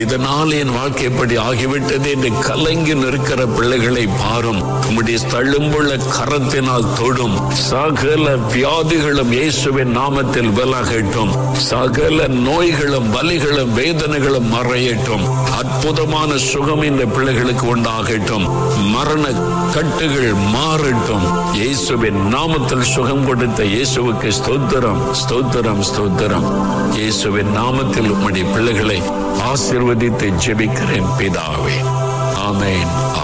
இதனால் என் வாழ்க்கை எப்படி ஆகிவிட்டது என்று கலங்கி நிற்கிற பிள்ளைகளை பாரும் உம்முடைய தழும்புள்ள கரத்தினால் தொடும் சகல வியாதிகளும் இயேசுவின் நாமத்தில் விலகட்டும் சகல நோய்களும் வலிகளும் வேதனைகளும் மறையட்டும் அற்புதமான சுகம் இந்த பிள்ளைகளுக்கு உண்டாகட்டும் மரண கட்டுகள் மாறட்டும் இயேசுவின் நாமத்தில் சுகம் கொடுத்த இயேசுவுக்கு ஸ்தோத்திரம் ஸ்தோத்திரம் ஸ்தோத்திரம் இயேசுவின் நாமத்தில் உம்முடைய பிள்ளைகளை ஆசிர்வதித்து ஜெபிக்கிறேன் பிதாவே ஆமென்